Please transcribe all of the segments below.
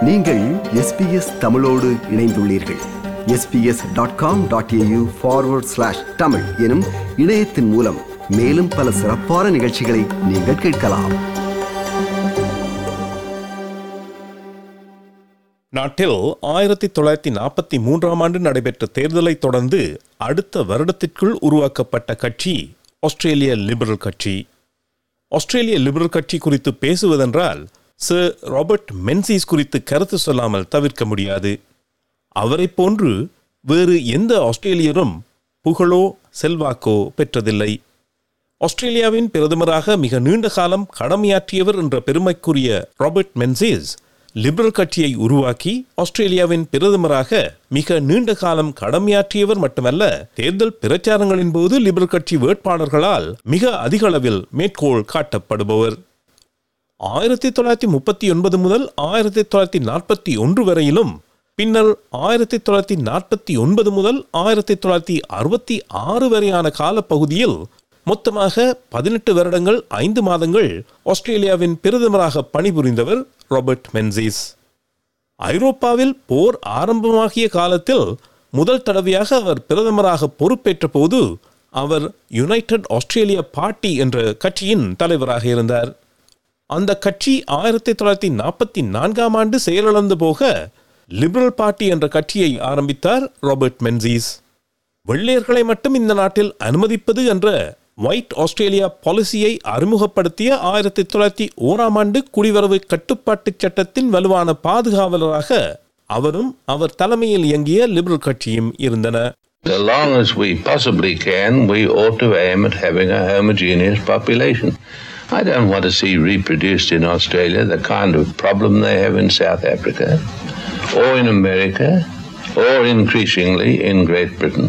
நீங்கள் எஸ்பிஎஸ் தமிழோடு இணைந்துள்ளீர்கள் SBS dot com dot AU forward slash Tamil எனும் இணையத்தின் மூலம் மேலும் பல சிறப்பான நிகழ்ச்சிகளை நீங்கள் கேட்கலாம் நாட்டில் ஆயிரத்தி தொள்ளாயிரத்தி நாற்பத்தி மூன்றாம் ஆண்டு நடைபெற்ற தேர்தலைத் தொடர்ந்து அடுத்த வருடத்திற்குள் உருவாக்கப்பட்ட கட்சி ஆஸ்திரேலிய லிபரல் கட்சி ஆஸ்திரேலிய லிபரல் கட்சி குறித்து பேசுவதென்றால் சர் ராபர்ட் மென்சிஸ் குறித்து கருத்து சொல்லாமல் தவிர்க்க முடியாது அவரைப் போன்று வேறு எந்த ஆஸ்திரேலியரும் புகழோ செல்வாக்கோ பெற்றதில்லை ஆஸ்திரேலியாவின் பிரதமராக மிக நீண்ட காலம் கடமையாற்றியவர் என்ற பெருமைக்குரிய ராபர்ட் மென்சிஸ் லிபரல் கட்சியை உருவாக்கி ஆஸ்திரேலியாவின் பிரதமராக மிக நீண்ட காலம் கடமையாற்றியவர் மட்டுமல்ல தேர்தல் பிரச்சாரங்களின் போது லிபரல் கட்சி வேட்பாளர்களால் மிக அதிக அளவில் மேற்கோள் காட்டப்படுபவர் ஆயிரத்தி தொள்ளாயிரத்தி முப்பத்தி ஒன்பது முதல் ஆயிரத்தி தொள்ளாயிரத்தி நாற்பத்தி ஒன்று வரையிலும் பின்னர் ஆயிரத்தி தொள்ளாயிரத்தி நாற்பத்தி ஒன்பது முதல் ஆயிரத்தி தொள்ளாயிரத்தி அறுபத்தி ஆறு வரையான காலப்பகுதியில் மொத்தமாக பதினெட்டு வருடங்கள் ஐந்து மாதங்கள் ஆஸ்திரேலியாவின் பிரதமராக பணிபுரிந்தவர் ராபர்ட் மென்சிஸ் ஐரோப்பாவில் போர் ஆரம்பமாகிய காலத்தில் முதல் தடவையாக அவர் பிரதமராக பொறுப்பேற்ற போது அவர் யுனைடெட் ஆஸ்திரேலியா பார்ட்டி என்ற கட்சியின் தலைவராக இருந்தார் அந்த கட்சி ஆயிரத்தி தொள்ளாயிரத்தி நாற்பத்தி நான்காம் ஆண்டு செயலிழந்து போக லிபரல் பார்ட்டி என்ற கட்சியை ஆரம்பித்தார் ராபர்ட் மென்சிஸ் வெள்ளையர்களை மட்டும் இந்த நாட்டில் அனுமதிப்பது என்ற ஒயிட் ஆஸ்திரேலியா பாலிசியை அறிமுகப்படுத்திய ஆயிரத்தி தொள்ளாயிரத்தி ஓராம் ஆண்டு குடிவரவு கட்டுப்பாட்டு சட்டத்தின் வலுவான பாதுகாவலராக அவரும் அவர் தலைமையில் இயங்கிய லிபரல் கட்சியும் இருந்தன As long as we possibly can, we ought to aim at having a homogeneous population. I don't want to see reproduced in Australia the kind of problem they have in South Africa, or in America, or increasingly in Great Britain.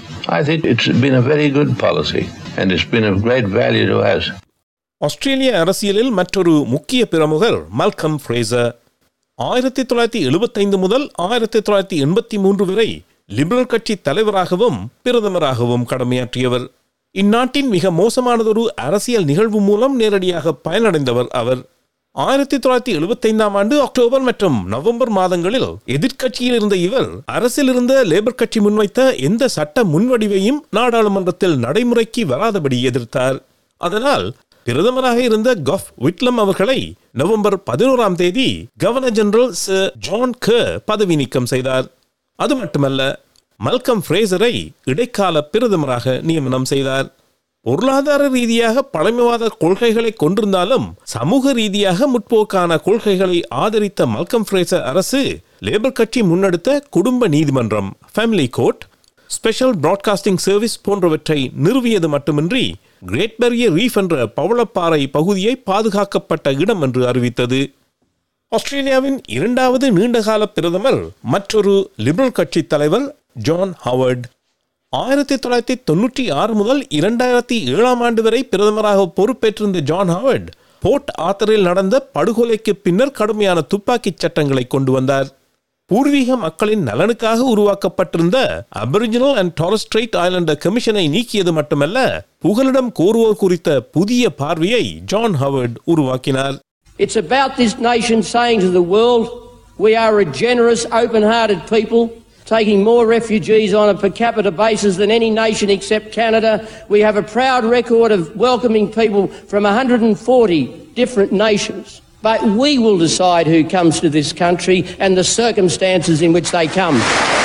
I think it's been a very good policy, and it's been of great value to us. ஆஸ்திரேலிய அரசியலில் மற்றொரு முக்கிய பிரமுகர் Malcolm Fraser ஆயிரத்தி தொள்ளாயிரத்தி எழுபத்தைந்து முதல் ஆயிரத்தி தொள்ளாயிரத்தி எண்பத்தி மூன்று வரை லிபரல் கட்சி தலைவராகவும் பிரதமராகவும் கடமையாற்றியவர் இந்நாட்டின் மிக மோசமானதொரு அரசியல் நிகழ்வு மூலம் நேரடியாக பயனடைந்தவர் அவர் ஆயிரத்தி தொள்ளாயிரத்தி எழுபத்தைந்தாம் ஆண்டு அக்டோபர் மற்றும் நவம்பர் மாதங்களில் எதிர்க்கட்சியில் இருந்த இவர் அரசில் இருந்த லேபர் கட்சி முன்வைத்த எந்த சட்ட முன்வடிவையும் நாடாளுமன்றத்தில் நடைமுறைக்கு வராதபடி எதிர்த்தார் அதனால் பிரதமராக இருந்த கஃப் விட்லம் அவர்களை நவம்பர் பதினோராம் தேதி கவர்னர் ஜெனரல் சர் ஜான் க பதவி நீக்கம் செய்தார் அது மட்டுமல்ல மல்கம் ஃப்ரேசரை இடைக்கால பிரதமராக நியமனம் செய்தார் பொருளாதார ரீதியாக பழமைவாத கொள்கைகளை கொண்டிருந்தாலும் சமூக ரீதியாக முற்போக்கான கொள்கைகளை ஆதரித்த மல்கம் ஃப்ரேசர் அரசு லேபர் கட்சி முன்னெடுத்த குடும்ப நீதிமன்றம் family court special broadcasting service போன்றவற்றை நிறுவியது மட்டுமின்றி கிரேட் பேரியர் ரீஃப் என்ற பவளப்பாறை பகுதியை பாதுகாக்கப்பட்ட இடம் என்று அறிவித்தது ஆஸ்திரேலியாவின் இரண்டாவது நீண்டகால பிரதமர் மற்றொரு லிபரல் கட்சி தலைவர் ஜான் ஹவர்ட் ஆயிரத்தி தொள்ளாயிரத்தி தொன்னூற்றி ஆறு முதல் இரண்டாயிரத்தி ஏழாம் ஆண்டு வரை பிரதமராக பொறுப்பேற்றிருந்த ஜான் ஹவர்ட் போர்ட் ஆத்தரில் நடந்த படுகொலைக்கு பின்னர் கடுமையான துப்பாக்கிச் சட்டங்களை கொண்டு வந்தார் பூர்வீக மக்களின் நலனுக்காக உருவாக்கப்பட்டிருந்த அபரிஜினல் அண்ட் டாரஸ்ட்ரைட் ஐலண்டர் கமிஷனை நீக்கியது மட்டுமல்ல புகலிடம் கோருவோர் குறித்த புதிய பார்வையை ஜான் ஹவர்ட் உருவாக்கினார் It's about this nation saying to the world, we are a generous, open hearted people, taking more refugees on a per capita basis than any nation except Canada. We have a proud record of welcoming people from 140 different nations. But we will decide who comes to this country and the circumstances in which they come.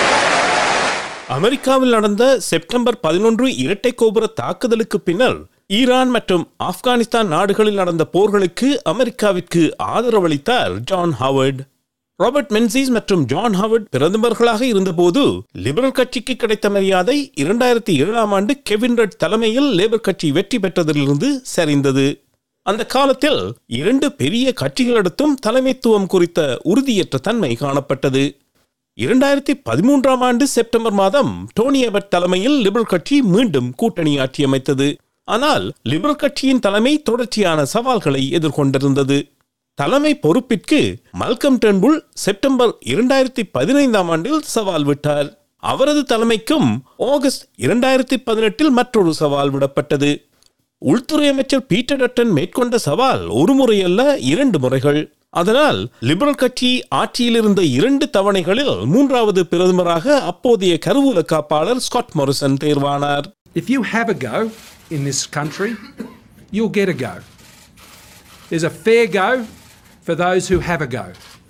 அமெரிக்காவில் நடந்த September பதினொன்று இரட்டை கோபுர தாக்குதலுக்கு பின்னர் Iran மற்றும் ஆப்கானிஸ்தான் நாடுகளில் நடந்த போர்களுக்கு அமெரிக்காவிற்கு ஆதரவளித்தார் ஜான் ஹாவர்ட் ராபர்ட் மென்சிஸ் மற்றும் ஜான் ஹாவர்ட் பிரதமர்களாக இருந்தபோது லிபரல் கட்சிக்கு கிடைத்த மரியாதை இரண்டாயிரத்தி ஏழாம் ஆண்டு கெவின் ரெட் தலைமையில் லேபர் கட்சி வெற்றி பெற்றதிலிருந்து சரிந்தது அந்த காலத்தில் இரண்டு பெரிய கட்சிகளிடத்தும் தலைமைத்துவம் குறித்த உறுதியற்ற தன்மை காணப்பட்டது இரண்டாயிரத்தி பதிமூன்றாம் ஆண்டு செப்டம்பர் மாதம் டோனி அபட் தலைமையில் லிபரல் கட்சி மீண்டும் கூட்டணி ஆட்சி அமைத்தது ஆனால் லிபரல் கட்சியின் தலைமை தொடர்ச்சியான சவால்களை எதிர்கொண்டிருந்தது தலைமை பொறுப்பிற்கு மல்கம் டென்புல் செப்டம்பர் இரண்டாயிரத்தி பதினைந்தாம் ஆண்டில் சவால் விட்டார் அவரது தலைமைக்கும் ஆகஸ்ட் இரண்டாயிரத்தி பதினெட்டில் மற்றொரு சவால் விடப்பட்டது உள்துறை அமைச்சர் பீட்டர் டட்டன் மேற்கொண்ட சவால் ஒரு முறை அல்ல இரண்டு முறைகள் அதனால் லிபரல் கட்சி ஆட்சியில் இருந்த இரண்டு தவணைகளில் மூன்றாவது பிரதமராக அப்போதைய கருவூல காப்பாளர் ஸ்காட் மொரிசன் தேர்வானார் If you have a go in this country, you'll get a go. There's a fair go for those who have a go.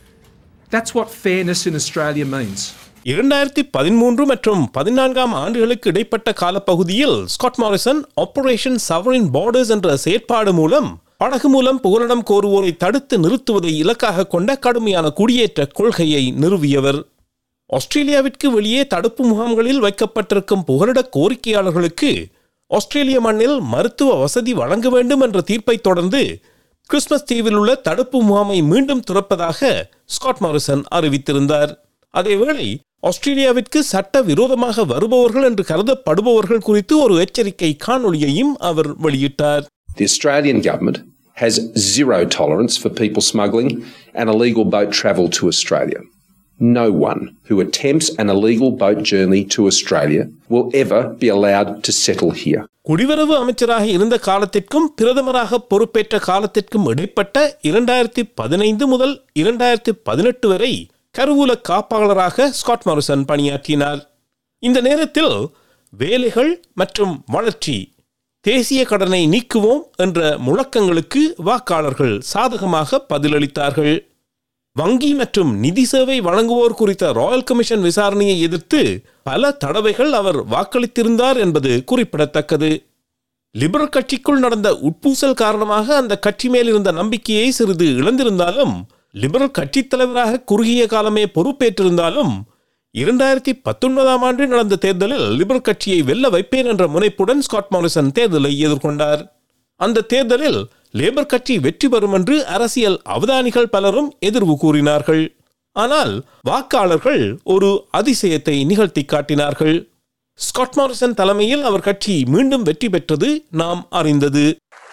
That's what fairness in Australia means. இரண்டாயிரத்தி பதிமூன்று மற்றும் பதினான்காம் ஆண்டுகளுக்கு இடைப்பட்ட காலப்பகுதியில் Scott Morrison Operation Sovereign Borders என்ற செயற்பாடு மூலம் படகு மூலம் புகலிடம் கோருவோரை தடுத்து நிறுத்துவதை இலக்காக கொண்ட கடுமையான குடியேற்ற கொள்கையை நிறுவியவர் ஆஸ்திரேலியாவிற்கு வெளியே தடுப்பு முகாம்களில் வைக்கப்பட்டிருக்கும் புகலிட கோரிக்கையாளர்களுக்கு ஆஸ்திரேலிய மண்ணில் மருத்துவ வசதி வழங்க வேண்டும் என்ற தீர்ப்பை தொடர்ந்து கிறிஸ்மஸ் தீவில் உள்ள தடுப்பு முகாமை மீண்டும் துறப்பதாக ஸ்காட் மாரிசன் அறிவித்திருந்தார் அதேவேளை ஆஸ்திரேலியாவிற்கு சட்ட விரோதமாக வருபவர்கள் என்று கருதப்படுபவர்கள் குறித்து ஒரு எச்சரிக்கை காணொளியையும் அவர் வெளியிட்டார் The Australian government has zero tolerance for people smuggling and illegal boat travel to Australia. No one who attempts an illegal boat journey to Australia will ever be allowed to settle here. குடிவரவு அமைச்சராக இருந்த காலத்திற்கும் பிரதமராக பொறுப்பேற்ற காலத்திற்கும் இடைப்பட்ட இரண்டாயிரத்தி பதினைந்து முதல் இரண்டாயிரத்தி பதினெட்டு வரை கருவூல காப்பாளராக ஸ்காட் மாரிசன் பணியாற்றினார் இந்த நேரத்தில் வேலைகள் மற்றும் வளர்ச்சி தேசிய கடனை நீக்குவோம் என்ற முழக்கங்களுக்கு வாக்காளர்கள் சாதகமாக பதிலளித்தார்கள் வங்கி மற்றும் நிதி சேவை வழங்குவோர் குறித்த ராயல் கமிஷன் விசாரணையை எதிர்த்து பல தடவைகள் அவர் வாக்களித்திருந்தார் என்பது குறிப்பிடத்தக்கது லிபரல் கட்சிக்குள் நடந்த உட்பூசல் காரணமாக அந்த கட்சி மேல் இருந்த நம்பிக்கையை சிறிது இழந்திருந்தாலும் லிபரல் கட்சித் தலைவராக குறுகிய காலமே பொறுப்பேற்றிருந்தாலும் இரண்டாயிரத்தி பத்தொன்பதாம் ஆண்டு நடந்த தேர்தலில் லிபரல் கட்சியை வெல்ல வைப்பேன் என்ற முனைப்புடன் ஸ்காட் மாரிசன் தேர்தலை எதிர்கொண்டார் அந்த தேர்தலில் லேபர் கட்சி வெற்றி பெறும் என்று அரசியல் அவதானிகள் பலரும் எதிர்வு கூறினார்கள் ஆனால் வாக்காளர்கள் ஒரு அதிசயத்தை நிகழ்த்தி காட்டினார்கள் ஸ்காட் மாரிசன் தலைமையில் அவர் கட்சி மீண்டும் வெற்றி பெற்றது நாம் அறிந்தது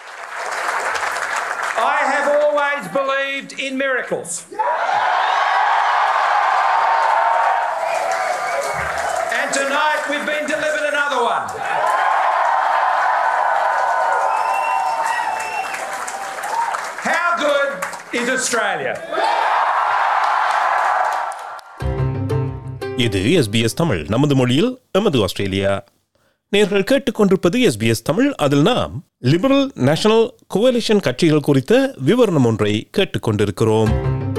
I have always believed in miracles. And tonight we've been delivered another one. How good is Australia? இது எஸ்பிஎஸ் தமிழ் நமது மொழியில் எமது ஆஸ்திரேலியா நேர்கள் கேட்டுக்கொண்டிருப்பது எஸ்பிஎஸ் தமிழ் அதில் நாம் லிபரல் நேஷனல் கோவலிஷன் கட்சிகள் குறித்த விவரணம் ஒன்றை கேட்டுக்கொண்டிருக்கிறோம்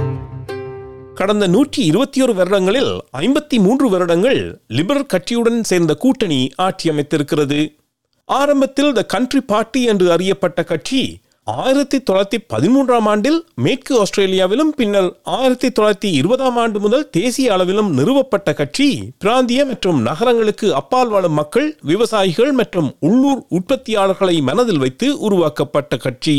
கடந்த நூற்றி இருபத்தி ஒரு வருடங்களில் ஐம்பத்தி மூன்று வருடங்கள் லிபரல் கட்சியுடன் சேர்ந்த கூட்டணி ஆட்சி அமைத்திருக்கிறது ஆரம்பத்தில் த கண்ட்ரி பார்ட்டி என்று அறியப்பட்ட கட்சி ஆயிரத்தி தொள்ளாயிரத்தி பதிமூன்றாம் ஆண்டில் மேற்கு ஆஸ்திரேலியாவிலும் பின்னர் ஆயிரத்தி தொள்ளாயிரத்தி இருபதாம் ஆண்டு முதல் தேசிய அளவிலும் நிறுவப்பட்ட கட்சி பிராந்திய மற்றும் நகரங்களுக்கு அப்பால் வாழும் மக்கள் விவசாயிகள் மற்றும் உள்ளூர் உற்பத்தியாளர்களை மனதில் வைத்து உருவாக்கப்பட்ட கட்சி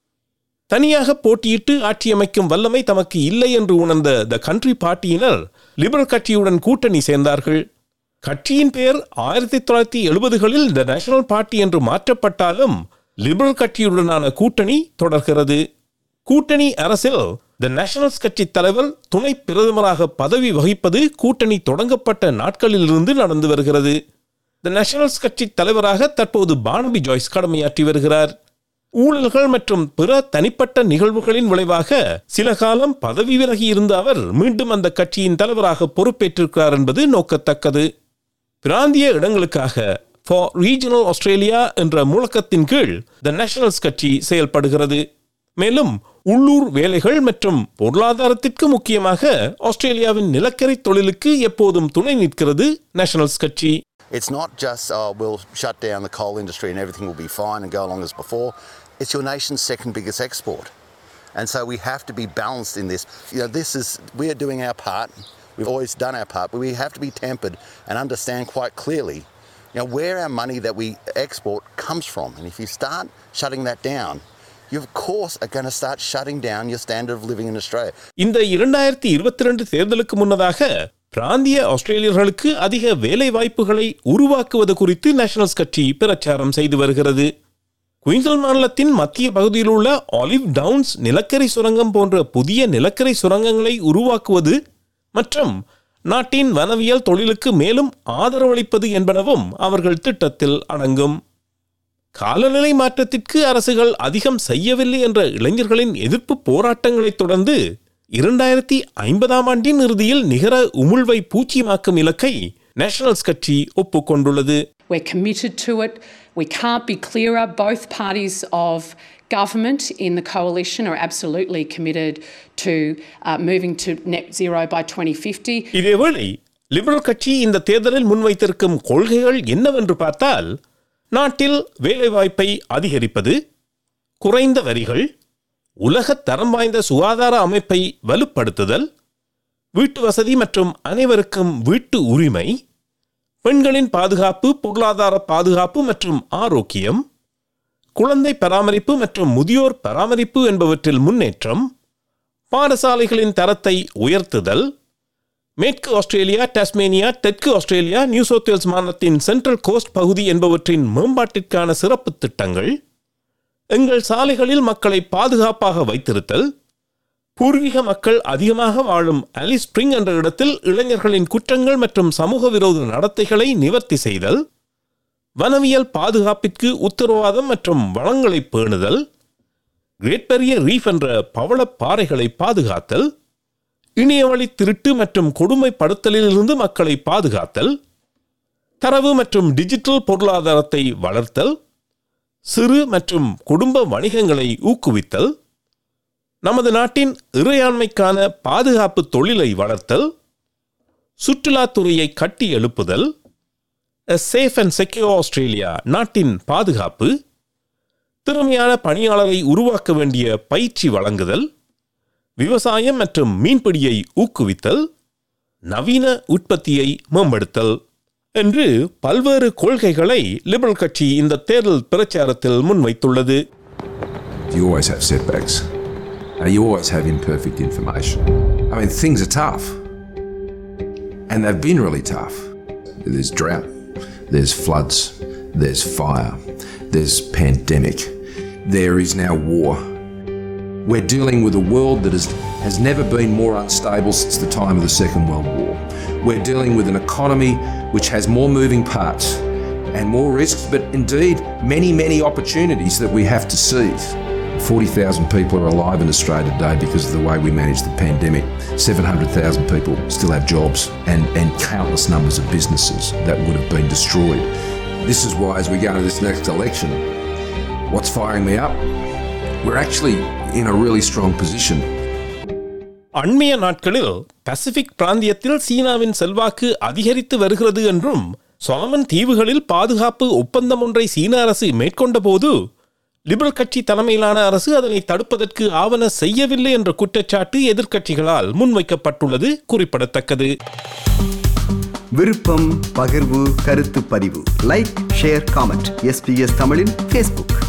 தனியாக போட்டியிட்டு ஆட்சி அமைக்கும் வல்லமை தமக்கு இல்லை என்று உணர்ந்த த கண்ட்ரி பார்ட்டியினர் லிபரல் கட்சியுடன் கூட்டணி சேர்ந்தார்கள் கட்சியின் பெயர் ஆயிரத்தி தொள்ளாயிரத்தி எழுபதுகளில் த நேஷனல் பார்ட்டி என்று மாற்றப்பட்டாலும் லிபரல் கட்சியுடனான கூட்டணி தொடர்கிறது கூட்டணி அரசில் த நேஷனல்ஸ் கட்சி தலைவர் துணை பிரதமராக பதவி வகிப்பது கூட்டணி தொடங்கப்பட்ட நாட்களிலிருந்து நடந்து வருகிறது த நேஷனல்ஸ் கட்சி தலைவராக தற்போது பானபி ஜாய்ஸ் கடமையாற்றி வருகிறார் ஊழல்கள் மற்றும் பிற தனிப்பட்ட நிகழ்வுகளின் விளைவாக சில காலம் பதவி விலகி இருந்த அவர் மீண்டும் அந்த கட்சியின் தலைவராக பொறுப்பேற்றிருக்கிறார் என்பது நோக்கத்தக்கது பிராந்திய இடங்களுக்காக ஃபார் ரீஜனல் ஆஸ்திரேலியா என்ற முழக்கத்தின் கீழ் த நேஷனல்ஸ் கட்சி செயல்படுகிறது மேலும் உள்ளூர் வேலைகள் மற்றும் பொருளாதாரத்திற்கு முக்கியமாக ஆஸ்திரேலியாவின் நிலக்கரி தொழிலுக்கு எப்போதும் துணை நிற்கிறது நேஷனல்ஸ் கட்சி It's not just, oh, we'll shut down the coal industry and everything will be fine and go along as before. It's your nation's second biggest export. And so we have to be balanced in this. You know, this is, we are doing our part. We've always done our part, but we have to be tempered and understand quite clearly, you know, where our money that we export comes from. And if you start shutting that down, you of course are going to start shutting down your standard of living in Australia. இந்த இரண்டாயிரத்தி இருபத்தி ரெண்டு தேர்தலுக்கு முன்னதாக பிராந்திய ஆஸ்திரேலியர்களுக்கு அதிக வேலை வாய்ப்புகளை உருவாக்குவது குறித்து நேஷனல்ஸ் கட்சி பிரச்சாரம் செய்து வருகிறது குயின்ஸ்லாந்து மாநிலத்தின் மத்திய பகுதியில் உள்ள ஆலிவ் டவுன்ஸ் நிலக்கரி சுரங்கம் போன்ற புதிய நிலக்கரி சுரங்கங்களை உருவாக்குவது மற்றும் நாட்டின் வனவியல் தொழிலுக்கு மேலும் ஆதரவளிப்பது என்பனவும் அவர்கள் திட்டத்தில் அடங்கும் காலநிலை மாற்றத்திற்கு அரசுகள் அதிகம் செய்யவில்லை என்ற இளைஞர்களின் எதிர்ப்பு போராட்டங்களைத் தொடர்ந்து இரண்டாயிரத்தி ஐம்பதாம் ஆண்டின் இறுதியில் நிகர உமிழ்வை பூச்சியமாக்கும் இலக்கை நேஷனல்ஸ் கட்சி ஒப்புக்கொண்டுள்ளது We're committed to it. We can't be clearer. Both parties of government in the coalition are absolutely committed to uh, moving to net zero by 2050. இதேவேளை லிபரல் கட்சி இந்த தேர்தலில் முன்வைத்திருக்கும் கொள்கைகள் என்னவென்று பார்த்தால் நாட்டில் வேலைவாய்ப்பை அதிகரிப்பது குறைந்த வரிகள் உலகத் தரம் வாய்ந்த சுகாதார அமைப்பை வலுப்படுத்துதல் வீட்டு வசதி மற்றும் அனைவருக்கும் வீட்டு உரிமை பெண்களின் பாதுகாப்பு பொருளாதார பாதுகாப்பு மற்றும் ஆரோக்கியம் குழந்தை பராமரிப்பு மற்றும் முதியோர் பராமரிப்பு என்பவற்றில் முன்னேற்றம் பாடசாலைகளின் தரத்தை உயர்த்துதல் மேற்கு ஆஸ்திரேலியா டாஸ்மேனியா தெற்கு ஆஸ்திரேலியா நியூ சவுத் வேல்ஸ் மாநிலத்தின் சென்ட்ரல் கோஸ்ட் பகுதி என்பவற்றின் மேம்பாட்டிற்கான சிறப்பு திட்டங்கள் எங்கள் சாலைகளில் மக்களை பாதுகாப்பாக வைத்திருத்தல் பூர்வீக மக்கள் அதிகமாக வாழும் அலிஸ் ஸ்பிரிங் என்ற இடத்தில் இளைஞர்களின் குற்றங்கள் மற்றும் சமூக விரோத நடத்தைகளை நிவர்த்தி செய்தல் வனவியல் பாதுகாப்பிற்கு உத்தரவாதம் மற்றும் வளங்களை பேணுதல் கிரேட் பெரிய ரீஃப் என்ற பவளப் பாறைகளை பாதுகாத்தல் இணையவழி திருட்டு மற்றும் கொடுமைப்படுத்தலிலிருந்து மக்களை பாதுகாத்தல் தரவு மற்றும் டிஜிட்டல் பொருளாதாரத்தை வளர்த்தல் சிறு மற்றும் குடும்ப வணிகங்களை ஊக்குவித்தல் நமது நாட்டின் இறையாண்மைக்கான பாதுகாப்பு தொழிலை வளர்த்தல் சுற்றுலாத்துறையை கட்டி எழுப்புதல் சேஃப் அண்ட் செக்யூர் ஆஸ்திரேலியா நாட்டின் பாதுகாப்பு திறமையான பணியாளரை உருவாக்க வேண்டிய பயிற்சி வழங்குதல் விவசாயம் மற்றும் மீன்பிடியை ஊக்குவித்தல் நவீன உற்பத்தியை மேம்படுத்தல் என்று பல்வேறு கொள்கைகளை லிபரல் கட்சி இந்த தேர்தல் பிரச்சாரத்தில் முன்வைத்துள்ளது You always have setbacks. Uh, you always have imperfect information. I mean, things are tough. And they've been really tough. There's drought, there's floods, there's fire, there's pandemic, there is now war. We're dealing with a world that is, has never been more unstable since the time of the Second World War. We're dealing with an economy which has more moving parts and more risks, but indeed many, many opportunities that we have to seize. 40,000 people are alive in Australia today because of the way we managed the pandemic. 700,000 people still have jobs and, and countless numbers of businesses that would have been destroyed. This is why, as we go into this next election, what's firing me up? We're actually in a really strong position. அண்மைய நாட்களில் Pacific பிராந்தியத்தில் சீனாவின் செல்வாக்கு அதிகரித்து வருகிறது என்றும் Solomon தீவுகளில் பாதுகாப்பு ஒப்பந்தம் ஒன்றை சீன அரசு மேற்கொண்ட போது லிபரல் கட்சி தலைமையிலான அரசு அதனை தடுப்பதற்கு ஆவண செய்யவில்லை என்ற குற்றச்சாட்டு எதிர்க்கட்சிகளால் முன்வைக்கப்பட்டுள்ளது குறிப்பிடத்தக்கது விருப்பம் பகிர்வு கருத்து பதிவு லைக் ஷேர் காமெண்ட் எஸ்பிஎஸ் தமிழின் ஃபேஸ்புக்